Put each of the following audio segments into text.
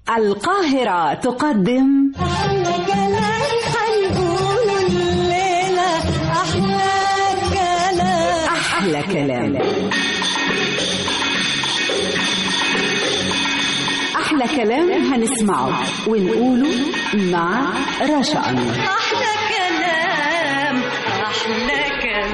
القاهرة تقدم أحلى كلام هنقوله الليلة أحلى كلام أحلى كلام أحلى كلام هنسمعه ونقوله مع رشا أنور أحلى كلام أحلى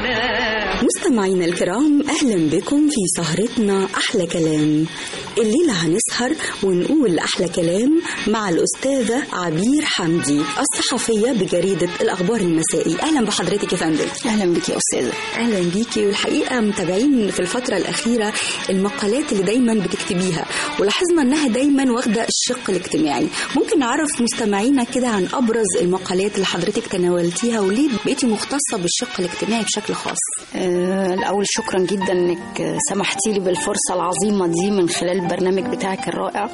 كلام مستمعينا الكرام أهلا بكم في سهرتنا أحلى كلام الليلة هنسهر ونقول أحلى كلام مع الأستاذة عبير حمدي الصحفية بجريدة الأخبار المسائي أهلا بحضرتك يا فندم اهلا بك يا استاذه أهلا بيكي والحقيقة متابعين في الفترة الأخيرة المقالات اللي دايما بتكتبيها ولاحظنا إنها دايما واخدة الشق الاجتماعي ممكن نعرف مستمعينا كده عن أبرز المقالات اللي حضرتك تناولتيها وليه بقيتي مختصة بالشق الاجتماعي بشكل خاص آه الاول شكرا جدا انك سمحتي لي بالفرصه العظيمه دي من خلال البرنامج بتاعك الرائع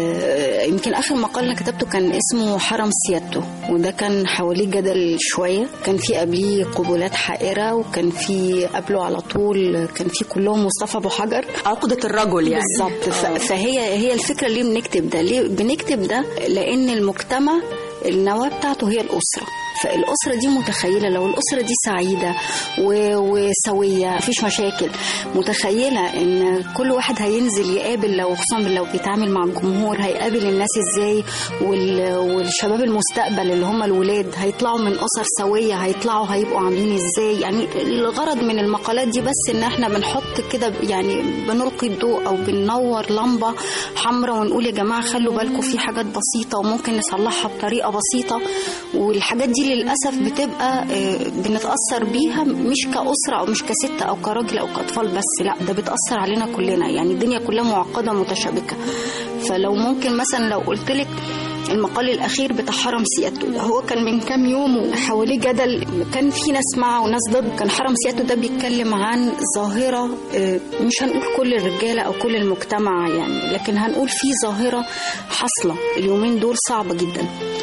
آه يمكن اخر مقال انا كتبته كان اسمه حرم سيادته وده كان حواليه جدل شويه كان في قبليه قبولات حائره وكان في قبله على طول كان في كلهم مصطفى ابو حجر عقدة الرجل يعني بالظبط ف- فهي هي الفكره ليه بنكتب ده ليه بنكتب ده لان المجتمع النواه بتاعته هي الاسره فالاسره دي متخيله لو الاسره دي سعيده و- وسويه مفيش مشاكل متخيله ان كل واحد هينزل يقابل لو خصوصا لو بيتعامل مع الجمهور هيقابل الناس ازاي وال- والشباب المستقبل اللي هم الولاد هيطلعوا من اسر سويه هيطلعوا هيبقوا عاملين ازاي يعني الغرض من المقالات دي بس ان احنا بنحط كده يعني بنلقي الضوء او بننور لمبه حمراء ونقول يا جماعه خلوا بالكم في حاجات بسيطه وممكن نصلحها بطريقه بسيطه والحاجات دي للاسف بتبقى آه، بنتاثر بيها مش كاسره او مش كست او كراجل او كاطفال بس لا ده بتاثر علينا كلنا يعني الدنيا كلها معقده متشابكه فلو ممكن مثلا لو قلت لك المقال الاخير بتاع حرم سيادته ده هو كان من كام يوم وحواليه جدل كان في ناس مع وناس ضد كان حرم سيادته ده بيتكلم عن ظاهره آه، مش هنقول كل الرجاله او كل المجتمع يعني لكن هنقول في ظاهره حاصله اليومين دول صعبه جدا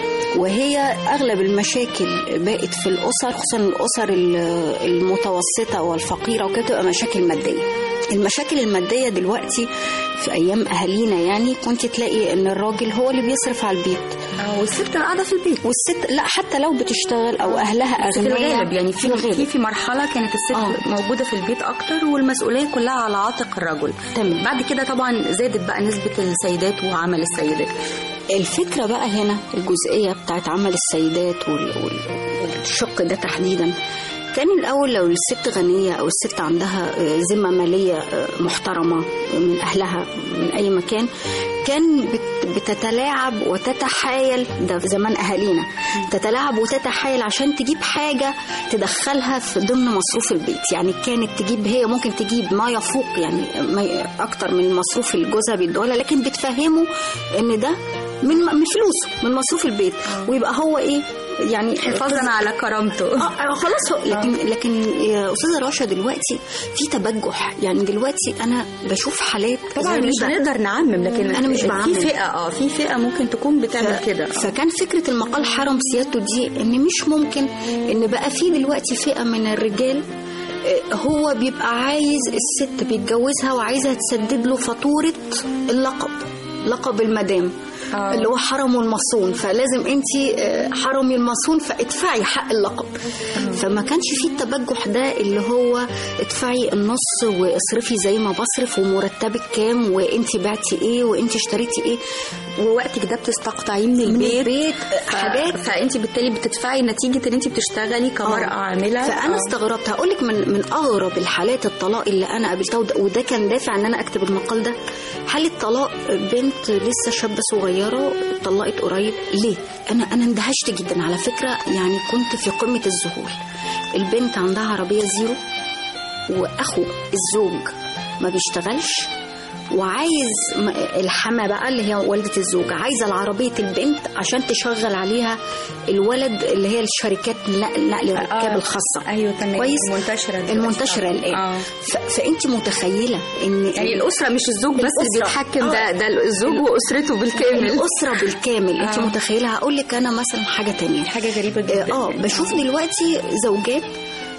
وهي اغلب المشاكل بقت في الاسر خصوصا الاسر ال- المتوسطه والفقيره وكده بتبقى مشاكل ماديه المشاكل الماديه دلوقتي في ايام اهالينا يعني كنت تلاقي ان الراجل هو اللي بيصرف على البيت والست قاعدة في البيت والست لا حتى لو بتشتغل او اهلها في اغنياء الغالب يعني في الغالب. في في مرحله كانت الست آه. موجوده في البيت اكتر والمسؤوليه كلها على عاتق الرجل تمام. بعد كده طبعا زادت بقى نسبه السيدات وعمل السيدات الفكرة بقى هنا الجزئية بتاعت عمل السيدات وال- وال- والشق ده تحديدا كان الأول لو الست غنية أو الست عندها آه، ذمة مالية آه، محترمة من أهلها من أي مكان كان بت- بتتلاعب وتتحايل ده في زمان أهالينا تتلاعب وتتحايل عشان تجيب حاجة تدخلها في ضمن مصروف البيت يعني كانت تجيب هي ممكن تجيب ما يفوق يعني ما ي- أكتر من المصروف اللي جوزها بيديهولها لكن بتفهمه إن ده من من فلوسه من مصروف البيت ويبقى هو ايه يعني حفاظا على كرامته اه خلاص هو لكن لكن يا استاذه رشا دلوقتي في تبجح يعني دلوقتي انا بشوف حالات طبعا مش غريبة. هنقدر نعمم لكن أنا مش في بعمم. فئه اه في فئه ممكن تكون بتعمل كده فكان فكره المقال حرم سيادته دي ان مش ممكن ان بقى في دلوقتي فئه من الرجال آه، هو بيبقى عايز الست بيتجوزها وعايزها تسدد له فاتوره اللقب لقب المدام آه. اللي هو حرمه المصون فلازم انت حرمي المصون فادفعي حق اللقب فما كانش فيه التبجح ده اللي هو ادفعي النص واصرفي زي ما بصرف ومرتبك كام وانت بعتي ايه وانت اشتريتي ايه ووقتك ده بتستقطعيه من من البيت البيت ف- حاجات فانت بالتالي بتدفعي نتيجه ان انت بتشتغلي كمراه آه. عامله فانا آه. استغربت هقول لك من من اغرب الحالات الطلاق اللي انا قابلتها وده, وده كان دافع ان انا اكتب المقال ده حاله طلاق بنت لسه شابه صغيره اتطلقت قريب ليه انا انا اندهشت جدا على فكره يعني كنت في قمه الذهول البنت عندها عربيه زيرو واخو الزوج ما بيشتغلش وعايز م- الحما بقى اللي هي والدة الزوج عايزة العربية البنت عشان تشغل عليها الولد اللي هي الشركات نقل نقل الركاب آه. الخاصة ايوه تمام كويس المنتشره دلوقتي. المنتشرة الآن اه ف... فأنت متخيلة إن يعني الاسره مش الزوج بس اللي الأسرة. بيتحكم ده آه. ده الزوج واسرته بالكامل الأسرة بالكامل أنت آه. متخيلة هقول لك أنا مثلا حاجة تانية حاجه غريبه جدا اه بشوف دلوقتي زوجات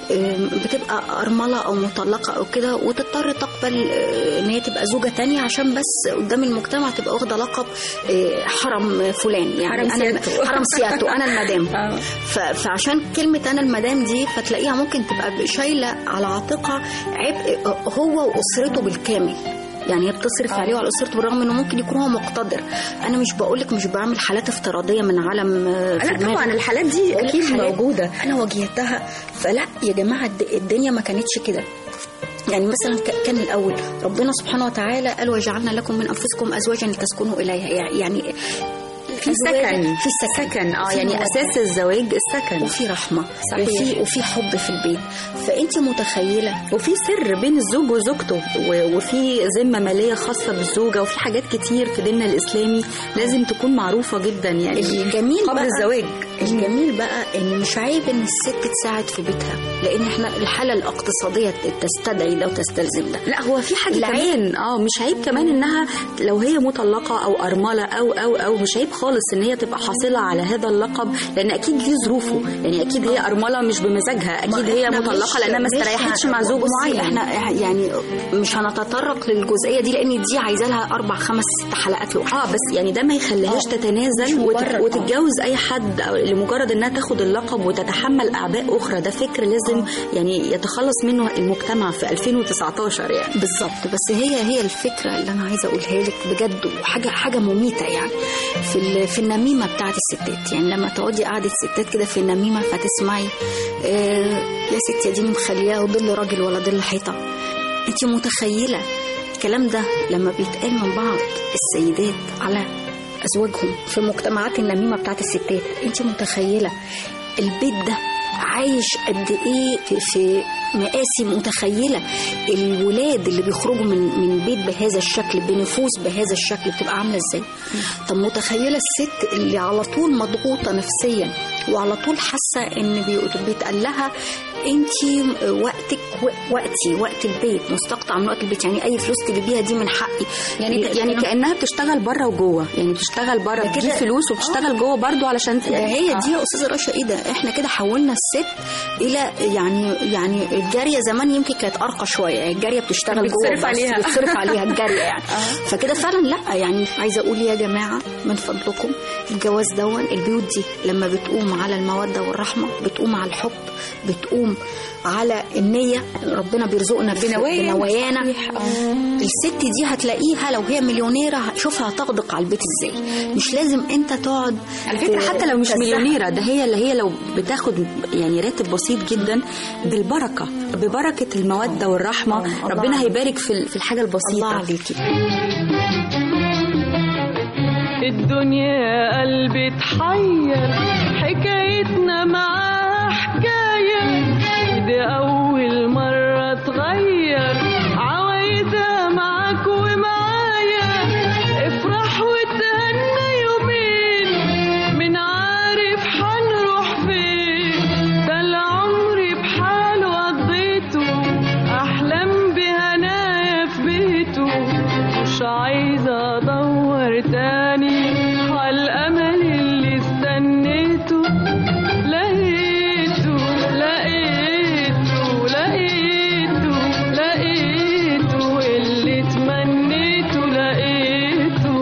آم، بتبقى أرملة أو مطلقة أو كده وتضطر تقبل آه، إن هي تبقى زوجة تانية عشان بس قدام المجتمع تبقى واخدة لقب آه، حرم فلان يعني حرم أنا سيادته. حرم سيادته أنا المدام آه. ف- فعشان كلمة أنا المدام دي فتلاقيها ممكن تبقى شايلة على عاتقها عبء هو وأسرته بالكامل يعني هي بتصرف عليه وعلى اسرته بالرغم انه ممكن يكون هو مقتدر انا مش بقولك مش بعمل حالات افتراضيه من عالم آه، في لا دماغي. طبعا الحالات دي بقولك اكيد حالات موجوده انا واجهتها فلا يا جماعه الد- الدنيا ما كانتش كده يعني مثلا ك- كان الاول ربنا سبحانه وتعالى قال وجعلنا لكم من انفسكم ازواجا لتسكنوا اليها يعني في سكن في السكن سكن اه في يعني مودة. اساس الزواج السكن وفي رحمه صحيح. وفي وفي حب في البيت فانت متخيله وفي سر بين الزوج وزوجته و- وفي ذمه ماليه خاصه بالزوجه وفي حاجات كتير في ديننا الاسلامي لازم تكون معروفه جدا يعني الجميل قبل بقى الزواج الجميل بقى ان مش عيب ان الست تساعد في بيتها لان احنا الحاله الاقتصاديه تستدعي ده وتستلزم ده لا هو في حاجه العيب. كمان اه مش عيب كمان انها لو هي مطلقه او ارمله او او او مش عيب خالص ان هي تبقى حاصله على هذا اللقب لان اكيد ليه ظروفه يعني اكيد هي ارمله مش بمزاجها اكيد ما هي إحنا مطلقه مش- لانها ما مش استريحتش ه- مع زوج بصي، معين احنا يعني مش هنتطرق للجزئيه دي لان دي عايزه لها اربع خمس ست حلقات لوحدها اه بس يعني ده ما يخليهاش آه. تتنازل مش وت- مبرر، آه. وتتجوز اي حد أو لمجرد انها تاخد اللقب وتتحمل اعباء اخرى ده فكر لازم يعني يتخلص منه المجتمع في 2019 يعني بالظبط بس هي هي الفكره اللي انا عايزه اقولها لك بجد وحاجه حاجه مميته يعني في ال- في النميمه بتاعت الستات يعني لما تقعدي قعده ستات كده في النميمه فتسمعي آه يا ستي اديني مخلياه ظل راجل ولا ظل حيطه انت متخيله الكلام ده لما بيتقال من بعض السيدات على ازواجهم في مجتمعات النميمه بتاعت الستات انت متخيله البيت ده عايش قد ايه في, في مقاسي متخيله الولاد اللي بيخرجوا من من بيت بهذا الشكل بنفوس بهذا الشكل بتبقى عامله ازاي طب متخيله الست اللي على طول مضغوطه نفسيا وعلى طول حاسه ان بي- بيتقال لها انت وقتك و- وقتي وقت البيت مستقطع من وقت البيت يعني اي فلوس تجيبيها دي من حقي يعني يعني كانها بتشتغل بره وجوه يعني بتشتغل بره ده بتجيب كده- فلوس وبتشتغل جوه برضه علشان ده هي دي يا استاذه رشا ايه ده احنا كده حولنا الست الى يعني يعني الجاريه زمان يمكن كانت ارقى شويه الجاريه بتشتغل جوه بيتصرف بس عليها. بيتصرف عليها الجاريه يعني فكده فعلا لا يعني عايزه اقول يا جماعه من فضلكم الجواز دون البيوت دي لما بتقوم على الموده والرحمه بتقوم على الحب بتقوم على النيه ربنا بيرزقنا ب- بنوايا. بنوايانا صحيح. الست دي هتلاقيها لو هي مليونيره شوفها هتغدق على البيت ازاي مش لازم انت تقعد على فكره ت- حتى لو مش تزحف. مليونيره ده هي اللي هي لو بتاخد يعني راتب بسيط جدا بالبركه ببركه الموده والرحمه الله ربنا عليك. هيبارك في ال- في الحاجه الله البسيطه عليكي الدنيا يا قلبي تحير حكايتنا معاه حكاية دي أول مرة تغير عوايدها معاك ومعايا افرح وتهنى يومين من عارف حنروح فين ده العمر بحاله قضيته أحلام بهنايا في بيته مش عايزة أدور تاني على الأمل اللي استنيته لقيته لقيته لقيته لقيته اللي تمنيته لقيته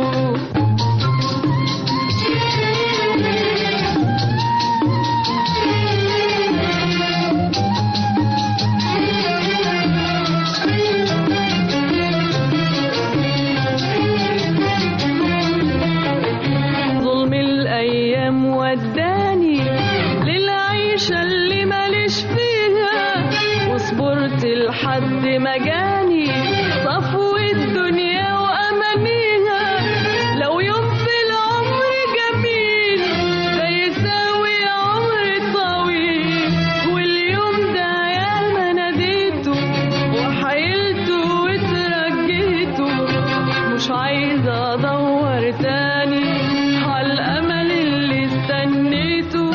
ظلم الأيام وداني للعيشة اللي ماليش فيها وصبرت لحد ما جاني صفو الدنيا وأمانيها لو يوم في العمر جميل ده يساوي عمر طويل واليوم ده ياما ناديته وحيلته وترجيته مش عايزة أدور تاني على الأمل اللي استنيته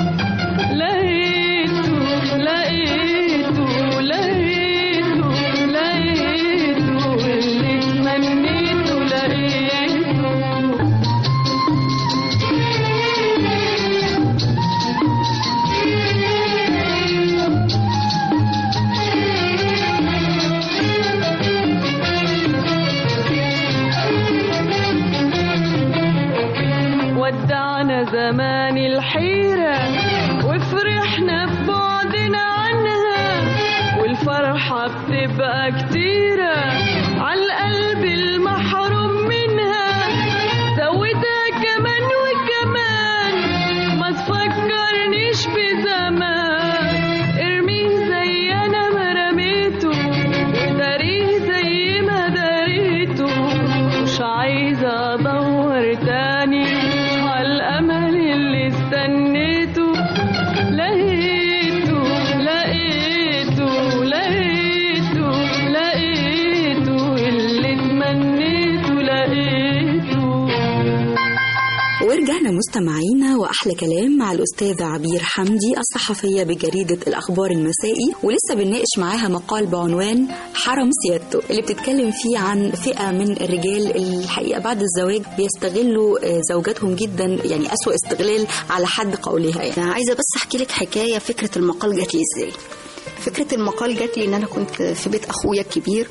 لقيته لقيته لقيته لقيته ودعنا زمان الحيرة وفرحنا ببعدنا عنها والفرحة بتبقى كتيرة عالقلب المحروم منها زودها كمان وكمان ما تفكرنيش بزمان ارميه زي انا ما رميته وداريه زي ما داريته مش عايزة ادور تاني عالامل اللي استنيته لقيته لقيته لقيته لقيته اللي تمنيته لقيته ورجعنا مستمعينا واحلى كلام مع الاستاذه عبير حمدي الصحفيه بجريده الاخبار المسائي ولسه بنناقش معاها مقال بعنوان حرم سيادته اللي بتتكلم فيه عن فئه من الرجال الحقيقه بعد الزواج بيستغلوا آه، زوجاتهم جدا يعني اسوا استغلال على حد قولها يعني انا عايزه بس احكي لك حكايه فكره المقال جات لي ازاي فكره المقال جات لي ان انا كنت في بيت اخويا الكبير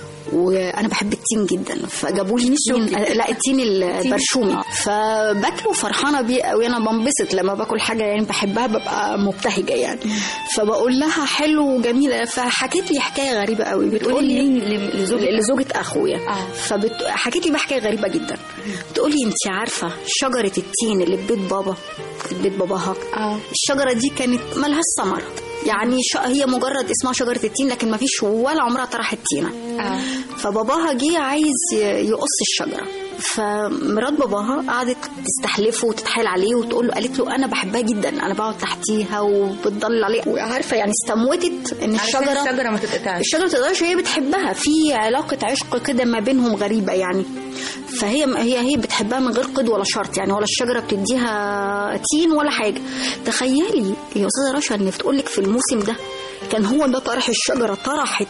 وانا بحب التين جدا فجابوا لي التين لا التين البرشومي فباكله فرحانه بيه قوي انا بنبسط لما باكل حاجه يعني بحبها ببقى مبتهجه يعني فبقول لها حلو وجميله فحكت لي حكايه غريبه قوي بتقول لي لزوجة, لزوجة اخويا فحكت لي بقى حكايه غريبه جدا بتقول لي انت عارفه شجره التين اللي في بيت بابا في بيت باباها الشجره دي كانت ملهاش ثمره يعني ش... هي مجرد اسمها شجره التين لكن ما فيش ولا عمرها طرحت تينه فباباها جه عايز ي- يقص الشجره فمرات باباها قعدت تستحلفه وتتحايل عليه وتقول له قالت له انا بحبها جدا انا بقعد تحتيها وبتضل عليها وعارفه يعني استموتت ان الشجره الشجره ما تتقطعش الشجره ما تقدرش هي بتحبها في علاقه عشق كده ما بينهم غريبه يعني فهي هي هي بتحبها من غير قيد ولا شرط يعني ولا الشجره بتديها تين ولا حاجه تخيلي يا استاذه رشا ان بتقول لك في الموسم ده كان هو ده طرح الشجره طرحت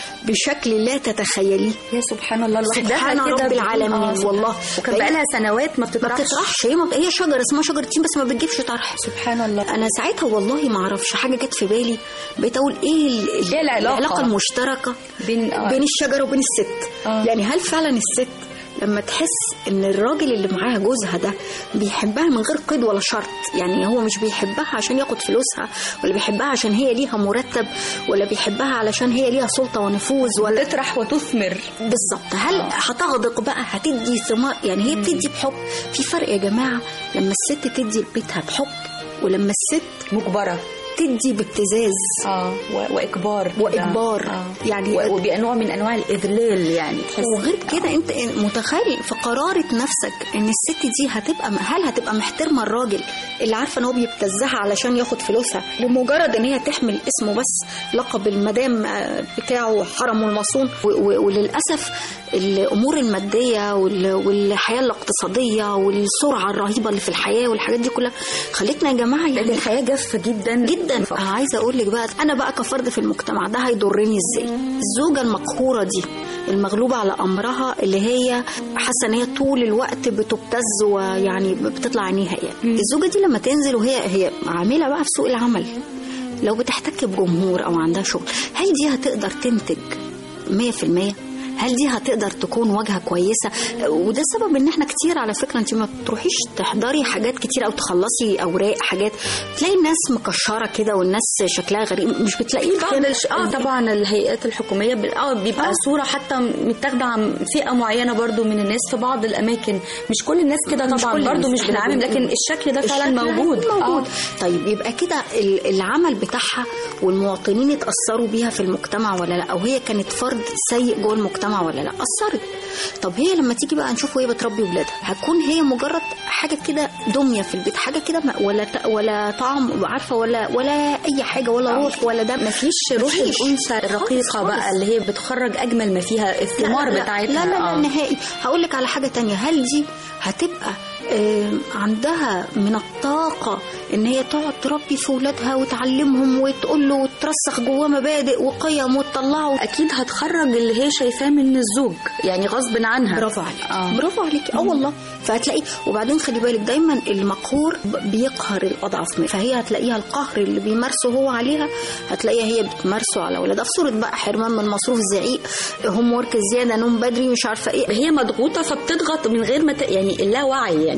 بشكل لا تتخيليه يا سبحان الله لوحدها سبحان كده رب ب- العالمين آه، والله وكان بقى- بقالها سنوات ما ما بتطرحش بتطرحش هي ما هي شجره اسمها شجره تين بس ما بتجيبش طرح سبحان الله انا ساعتها والله ما اعرفش حاجه جت في بالي بقيت اقول ايه ال- ال- إيه العلاقة؟ العلاقه المشتركه بين- آه. بين الشجره وبين الست آه. يعني هل فعلا الست لما تحس ان الراجل اللي معاها جوزها ده بيحبها من غير قيد ولا شرط يعني هو مش بيحبها عشان ياخد فلوسها ولا بيحبها عشان هي ليها مرتب ولا بيحبها علشان هي ليها سلطه ونفوذ ولا تطرح وتثمر بالظبط هل هتغدق بقى هتدي ثمار يعني هي بتدي بحب في فرق يا جماعه لما الست تدي لبيتها بحب ولما الست مجبره تدي بابتزاز اه و- واجبار كده. واجبار آه. يعني و- وبيبقى نوع من انواع الاذلال يعني تحس وغير كده انت متخيل في قرارة نفسك ان الست دي هتبقى هل هتبقى محترمه الراجل اللي عارفه ان هو بيبتزها علشان ياخد فلوسها لمجرد ان هي تحمل اسمه بس لقب المدام آه، بتاعه حرم المصون و- و- وللاسف الامور الماديه وال- والحياه الاقتصاديه والسرعه الرهيبه اللي في الحياه والحاجات دي كلها خلتنا يا جماعه يعني الحياه جافه جدا جدا أنا عايزه اقول لك بقى انا بقى كفرد في المجتمع ده هيضرني ازاي الزوجه المقهوره دي المغلوبه على امرها اللي هي حاسه ان هي طول الوقت بتبتز ويعني بتطلع عينيها يعني الزوجه دي لما تنزل وهي هي عامله بقى في سوق العمل لو بتحتك بجمهور او عندها شغل هل دي هتقدر تنتج 100% هل دي هتقدر تكون واجهه كويسه وده السبب ان احنا كتير على فكره انت ما بتروحيش تحضري حاجات كتير او تخلصي اوراق حاجات تلاقي الناس مكشره كده والناس شكلها غريب مش بتلاقيه بعض الش... اه طبعا الهيئات الحكوميه بال... اه بيبقى آه. صوره حتى متاخده عن فئه معينه برضو من الناس في بعض الاماكن مش كل الناس كده مش طبعا كل برضو الناس مش كده بنعمم بنقول. لكن الشكل ده فعلا الشكل موجود موجود آه. طيب يبقى كده ال- العمل بتاعها والمواطنين اتأثروا بيها في المجتمع ولا لا أو هي كانت فرد سيء جوه المجتمع ولا لا أثرت طب هي لما تيجي بقى نشوف وهي بتربي ولادها هتكون هي مجرد حاجة كده دمية في البيت حاجة كده ما- ولا ت- ولا طعم عارفة ولا ولا أي حاجة ولا روح ولا دم مفيش روح مفيش. الانثى الرقيقه خالص بقى خالص. اللي هي بتخرج اجمل ما فيها الثمار لا لا بتاعتها لا لا, لا آه. نهائي هقول لك على حاجه تانية هل دي هتبقى آم، عندها من الطاقة إن هي تقعد تربي في ولادها وتعلمهم وتقول له وترسخ جواه مبادئ وقيم وتطلعه اكيد هتخرج اللي هي شايفاه من الزوج يعني غصب عنها برافو عليك آه. برافو عليك اه والله فهتلاقي وبعدين خلي بالك دايما المقهور ب- بيقهر الاضعف منه فهي هتلاقيها القهر اللي بيمارسه هو عليها هتلاقيها هي بتمارسه على ولادها في صوره بقى حرمان من مصروف زعيق هوم ورك زياده نوم بدري مش عارفه ايه هي مضغوطه فبتضغط من غير ما ت... يعني اللاوعي يعني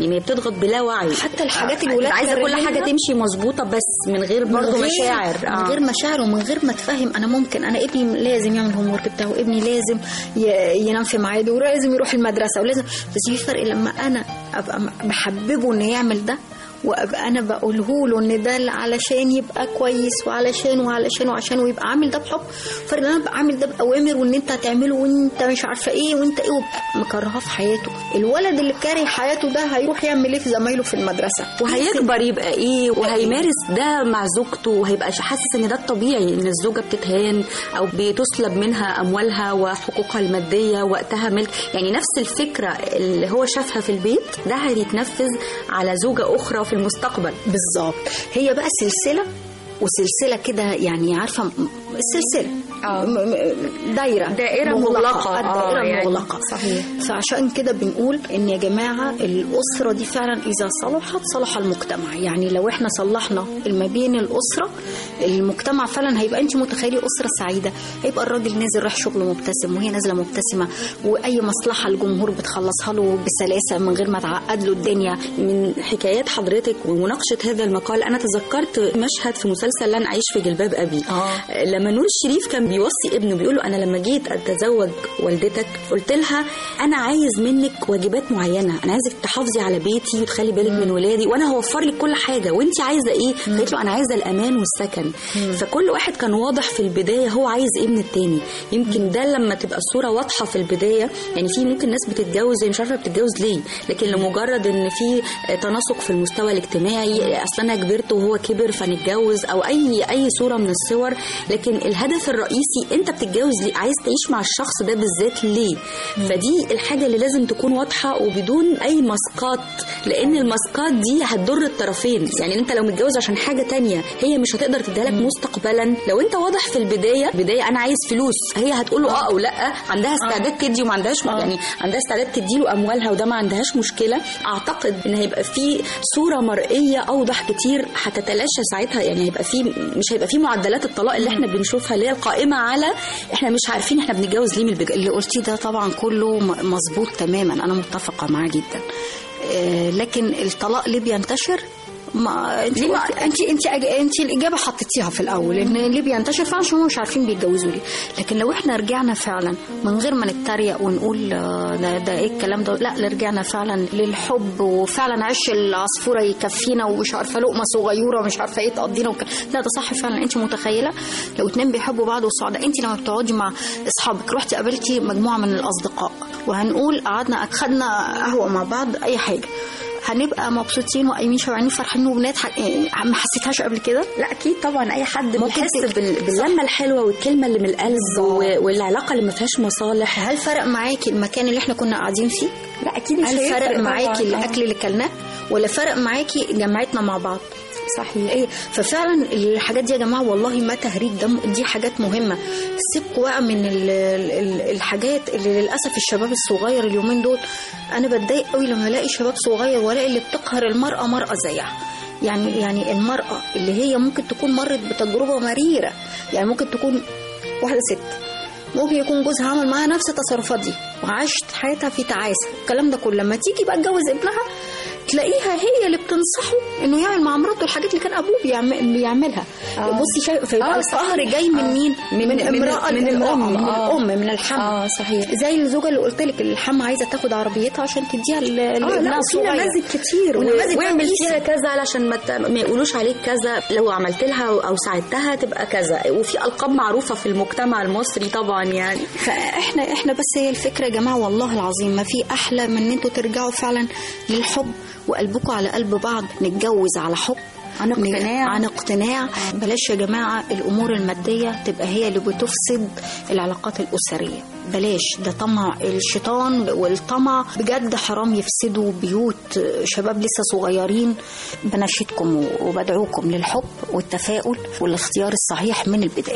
يعني ما هي بتضغط بلا وعي حتى الحاجات آه، الولاد عايزه كل كارهينها. حاجه تمشي مظبوطه بس من غير من برضه غير- مشاعر من غير مشاعر ومن غير ما تفهم انا ممكن انا ابني لازم يعمل الهوم ورك بتاعه ابني لازم ي- ينام في ميعاده ولازم يروح المدرسه ولازم بس في فرق لما انا ابقى م- بحببه انه يعمل ده وابقى انا بقوله له ان ده علشان يبقى كويس وعلشان وعلشان وعشان ويبقى عامل ده بحب فرق ان انا ابقى عامل ده باوامر وان انت هتعمله وانت مش عارفه ايه وانت ايه وابقى مكرهاه في حياته الولد اللي كاره حياته ده هيروح يعمل ايه في زمايله في المدرسه وهيكبر يبقى ايه وهيمارس ده مع زوجته وهيبقى حاسس ان ده الطبيعي ان الزوجه بتتهان او بتسلب منها اموالها وحقوقها الماديه وقتها ملك يعني نفس الفكره اللي هو شافها في البيت ده هيتنفذ على زوجه اخرى في المستقبل بالظبط هي بقى سلسله وسلسله كده يعني عارفه م- سلسله آه. م- م- دايره دائرة مغلقة. الدائره آه، يعني مغلقه صحيح. فعشان كده بنقول ان يا جماعه الاسره دي فعلا اذا صلحت صلح المجتمع يعني لو احنا صلحنا ما بين الاسره المجتمع فعلا هيبقى انت متخيلي اسره سعيده هيبقى الراجل نازل رايح شغله مبتسم وهي نازله مبتسمه واي مصلحه الجمهور بتخلصها له بسلاسه من غير ما تعقد له الدنيا من حكايات حضرتك ومناقشه هذا المقال انا تذكرت مشهد في مسلسل لن اعيش في جلباب ابي آه. لما نور الشريف كان بيوصي ابنه بيقول له انا لما جيت اتزوج والدتك قلت لها انا عايز منك واجبات معينه انا عايزك تحافظي على بيتي وتخلي بالك من ولادي وانا هوفر لك كل حاجه وانت عايزه ايه قالت له انا عايزه الامان والسكن فكل واحد كان واضح في البدايه هو عايز ايه من التاني يمكن ده لما تبقى الصوره واضحه في البدايه يعني في ممكن ناس بتتجوز هي مش عارفه بتتجوز ليه لكن لمجرد ان في تناسق في المستوى الاجتماعي اصل انا كبرت وهو كبر فنتجوز او اي اي صوره من الصور لكن الهدف الرئيسي انت بتتجوز ليه عايز تعيش مع الشخص ده بالذات ليه فدي الحاجه اللي لازم تكون واضحه وبدون اي مسقات لان المسقات دي هتضر الطرفين يعني انت لو متجوز عشان حاجه تانية هي مش هتقدر تديها لك مستقبلا لو انت واضح في البدايه بدايه انا عايز فلوس هي هتقول له اه او لا عندها استعداد تدي وما عندهاش يعني عندها استعداد تدي له اموالها وده ما عندهاش مشكله اعتقد ان هيبقى في صوره مرئيه اوضح كتير هتتلاشى ساعتها يعني هيبقى في مش هيبقى في معدلات الطلاق اللي احنا بنشوفها اللي هي القائمه على احنا مش عارفين احنا بنتجوز ليه من البدايه اللي قلتيه ده طبعا كله م- مظبوط تماما انا متفقه معاه جدا آه، لكن الطلاق ليه بينتشر ما انت ليه ما- قلت- انت انت أج- انت الاجابه حطيتيها في الاول ان ليه بينتشر فعلا عشان هم مش عارفين بيتجوزوا ليه لكن لو احنا رجعنا فعلا من غير ما نتريق ونقول آه، ده, ده ايه الكلام ده لا رجعنا فعلا للحب وفعلا عش العصفوره يكفينا ومش عارفه لقمه صغيره مش عارفه ايه تقضينا وك... لا ده صح فعلا انت متخيله لو اتنين بيحبوا بعض وسعداء انت لما بتقعدي مع اصحابك رحتي قابلتي مجموعه من الاصدقاء وهنقول قعدنا خدنا قهوه مع بعض اي حاجه هنبقى مبسوطين وقايمين شبعانين وفرحانين وبنضحك إيه، ما حسيتهاش قبل كده لا اكيد طبعا اي حد ممكن بيحس تك- بال- باللمه الحلوه والكلمه اللي من القلب و- والعلاقه اللي ما فيهاش مصالح هل فرق معاكي المكان اللي احنا كنا قاعدين فيه لا اكيد مش هل هيفرق فرق طبعاً. معاكي آه. الاكل اللي كلناه ولا فرق معاكي جمعتنا مع بعض صحيح ايه ففعلا الحاجات دي يا جماعه والله ما تهريج ده دي حاجات مهمه سيبكوا بقى من ال- ال- الحاجات اللي للاسف الشباب الصغير اليومين دول انا بتضايق قوي لما الاقي شباب صغير والاقي اللي بتقهر المراه مراه زيها يعني يعني المراه اللي هي ممكن تكون مرت بتجربه مريره يعني ممكن تكون واحده ست ممكن يكون جوزها عمل معاها نفس التصرفات دي وعاشت حياتها في تعاسه الكلام ده كله لما تيجي بقى تجوز ابنها تلاقيها هي اللي بتنصحه انه يعمل مع مراته الحاجات اللي كان ابوه بيعمل بيعمل آه. بصي شايف فيبقى آه، القهر صحيح. جاي من آه. مين؟ من- من, من- امراه من الام الأم. من آه. الام من الحم اه صحيح زي الزوجه اللي قلت لك الحم عايزه تاخد عربيتها عشان تديها ل- اه لا لابنها وفي الصغير. نماذج كتير ونماذج واعمل كويسة. فيها كذا علشان ما, ت- ما يقولوش عليك كذا لو عملت لها او ساعدتها تبقى كذا وفي القاب معروفه في المجتمع المصري طبعا يعني فاحنا احنا بس هي الفكره يا جماعه والله العظيم ما في احلى من ان انتوا ترجعوا فعلا للحب وقلبكم على قلب بعض نتجوز على حب عن اقتناع. عن اقتناع بلاش يا جماعه الامور الماديه تبقى هي اللي بتفسد العلاقات الاسريه بلاش ده طمع الشيطان والطمع بجد حرام يفسدوا بيوت شباب لسه صغيرين بناشدكم وبدعوكم للحب والتفاؤل والاختيار الصحيح من البدايه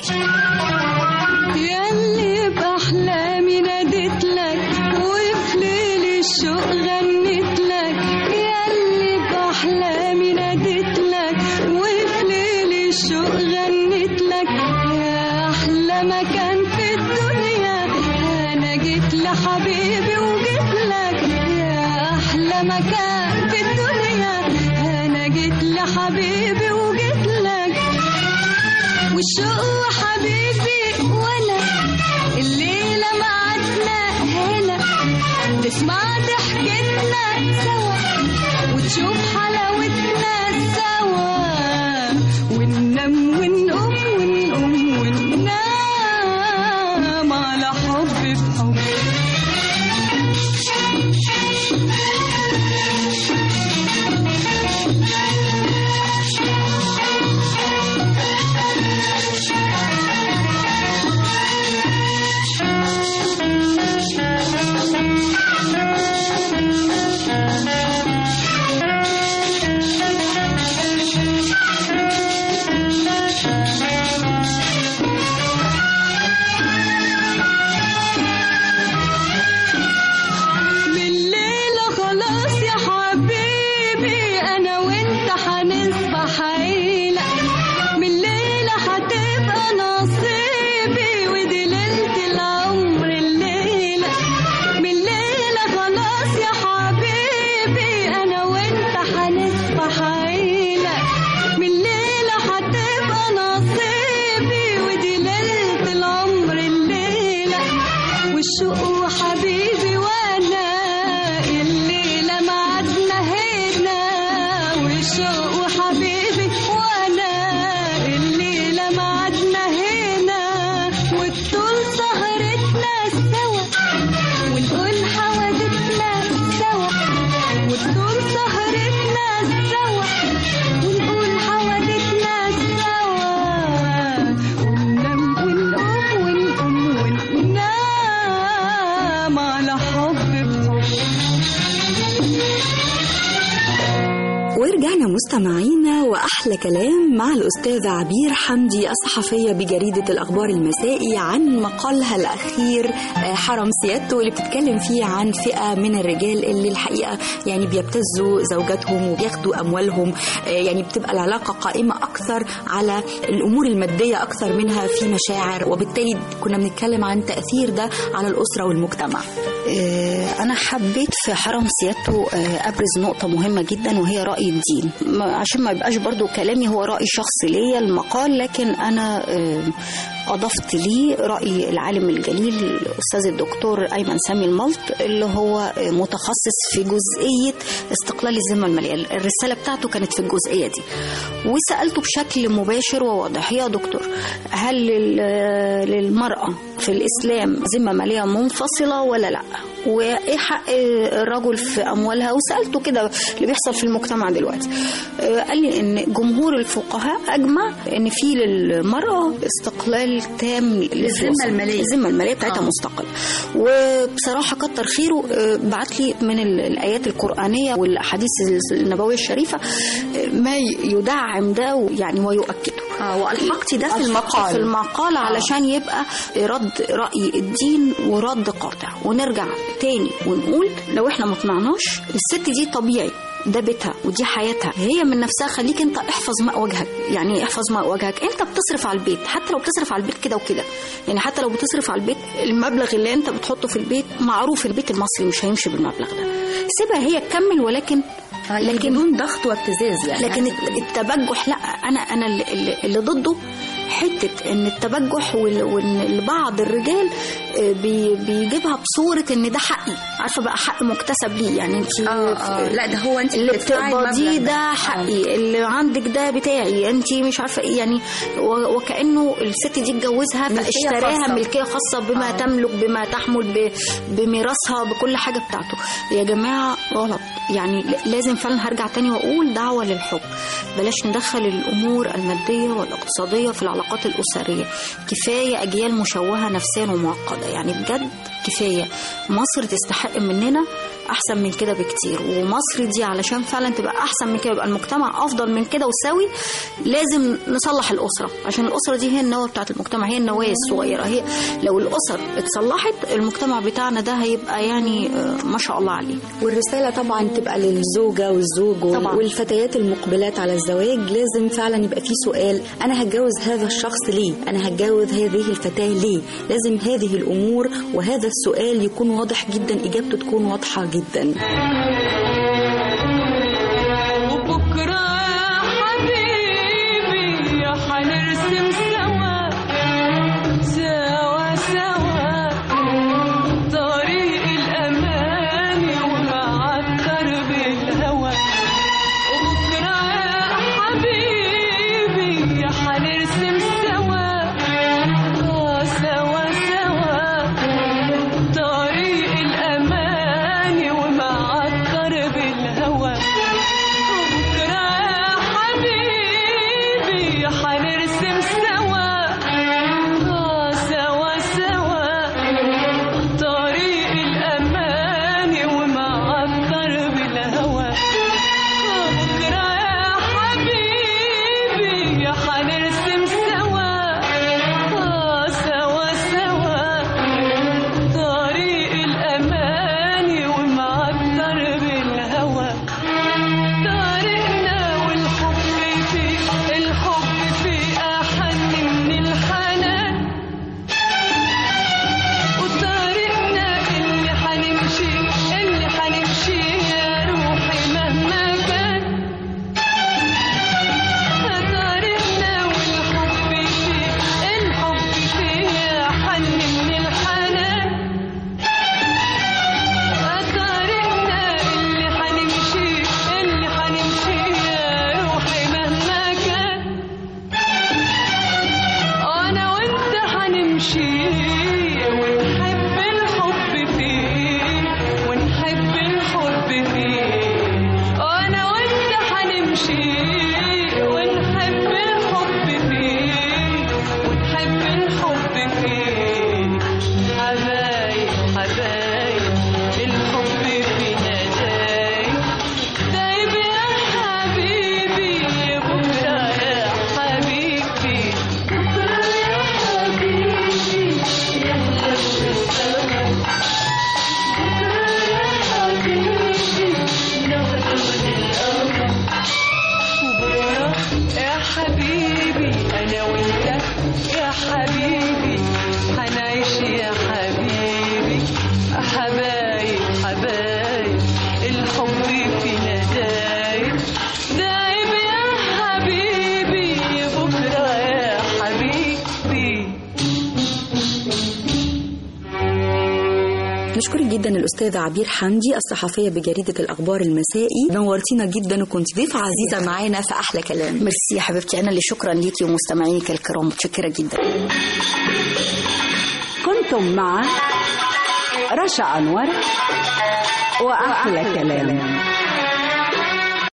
ياللي بأحلامي ناديت لك وفي ليل الشوق غنيت لك ياللي بأحلامي ناديت لك وفي ليل الشوق غنيت لك يا أحلى مكان في الدنيا أنا جيت لحبيبي وجيت لك يا أحلى مكان في حبيبي وجيت لك والشوق حبيبي وانا الليلة معدنا هنا تسمع ضحكتنا سوا وتشوف حلاوتنا سوا وننام ونقوم ونقوم وننام على حب في حب بالليلة خلاص يا حبيبي أنا وأنت هنصبح عيلة بالليلة هتبقى نصيبي ودي ليلة العمر الليلة بالليلة خلاص يا حبيبي أنا وأنت هنصبح عيلة بالليلة هتبقى نصيبي ودي ليلة العمر الليلة والشوق حبيبي وانا الليلة معدنا هنا والشوق حبيبي وانا الليلة معدنا هنا والطول سهرتنا سوا ونقول حوادثنا سوا والطول سهرتنا سوا ونقول حوادثنا سوا وننام ونقوم ونقوم وننام على حب بحب ورجعنا مستمعينا واحلى كلام مع الاستاذه عبير حمدي الصحفيه بجريده الاخبار المسائي عن مقالها الاخير آه، حرم سيادته اللي بتتكلم فيه عن فئه من الرجال اللي الحقيقه يعني بيبتزوا زوجاتهم وبياخدوا اموالهم آه، يعني بتبقى العلاقه قائمه اكثر على الامور الماديه اكثر منها في مشاعر وبالتالي كنا بنتكلم عن تاثير ده على الاسره والمجتمع آه، أنا حبيت في حرم سيادته آه، أبرز نقطة مهمة جدا وهي رأي الدين ما- عشان ما يبقاش برضو كلامي هو رأي شخصي ليا المقال لكن أنا آه، أضفت ليه رأي العالم الجليل الأستاذ الدكتور أيمن سامي الملط اللي هو آه، متخصص في جزئية استقلال الذمة المالية الرسالة بتاعته كانت في الجزئية دي وسألته بشكل مباشر وواضح يا دكتور هل لل- للمرأة في الإسلام ذمة مالية منفصلة ولا لا وإيه حق الرجل في أموالها وسألته كده اللي بيحصل في المجتمع دلوقتي آه، قال لي إن جمهور الفقهاء أجمع إن في للمرأة استقلال تام للذمة المالية. الذمة المالية بتاعتها مستقلة وبصراحة كتر خيره آه، بعت لي من ال- الآيات القرآنية والأحاديث النبوية الشريفة آه، ما يدعم ده يعني ويؤكده اه والحقتي ده في المقال في المقال علشان يبقى رد رأي الدين ورد قاطع ونرجع تاني ونقول لو احنا ما اقنعناش الست دي طبيعي ده بيتها ودي حياتها هي من نفسها خليك انت احفظ ماء وجهك يعني احفظ ماء وجهك انت بتصرف على البيت حتى لو بتصرف على البيت كده وكده يعني حتى لو بتصرف على البيت المبلغ اللي انت بتحطه في البيت معروف البيت المصري مش هيمشي بالمبلغ ده سيبها هي تكمل ولكن لكن بدون ضغط وابتزاز يعني لكن الت- التبجح لا انا انا اللي- اللي, اللي ضده حته ان التبجح وال- وان بعض الرجال آه، بي- بيجيبها بصوره ان ده حقي عارفه بقى حق مكتسب ليه يعني انت اه اه لا ده هو انت اللي بتدفعي بتقبضيه المبلغ ده حقي اللي عندك ده بتاعي انت مش عارفه ايه يعني و- وكانه الست دي اتجوزها ملكية فاشتراها خاصة. ملكيه خاصه بما آه. تملك بما تحمل ب- بميراثها بكل حاجه بتاعته يا جماعه غلط يعني ل- لازم فعلا هرجع تاني واقول دعوه للحب بلاش ندخل الامور الماديه والاقتصاديه في العلاقات الاسريه كفايه اجيال مشوهه نفسيا ومعقده يعني بجد كفايه مصر تستحق مننا احسن من كده بكتير ومصر دي علشان فعلا تبقى احسن من كده يبقى المجتمع افضل من كده وسوي لازم نصلح الاسره عشان الاسره دي هي النواه بتاعت المجتمع هي النواه الصغيره هي لو الاسر اتصلحت المجتمع بتاعنا ده هيبقى يعني آه، ما شاء الله عليه والرسالة طبعا تبقى للزوجة والزوج وال- طبعاً. والفتيات المقبلات على الزواج لازم فعلا يبقى في سؤال أنا هتجوز هذا الشخص ليه؟ أنا هتجوز هذه الفتاة ليه؟ لازم هذه الأمور وهذا السؤال يكون واضح جدا إجابته تكون واضحة جدا وبكرة يا شيء ونحب الحب فيه ونحب الحب فيه حبايب حبايب الحب فينا دايب دايب يا حبيبي بكرة يا حبيبي بكرة يا حبيبي يا حبيبي يا حبيبي انا وانت يا حبيبي هنعيش يا حبيبي حبايب حبايب الحب فينا دايب دايب يا حبيبي بكره يا حبيبي نشكرك جدا الأستاذة عبير حمدي الصحفية بجريدة الأخبار المسائي نورتينا جدا وكنت ضيفة عزيزة معانا في أحلى كلام ميرسي يا حبيبتي انا اللي شكرا ليكي ومستمعينك الكرام متشكره جدا كنتم مع رشا أنور وأحلى كلام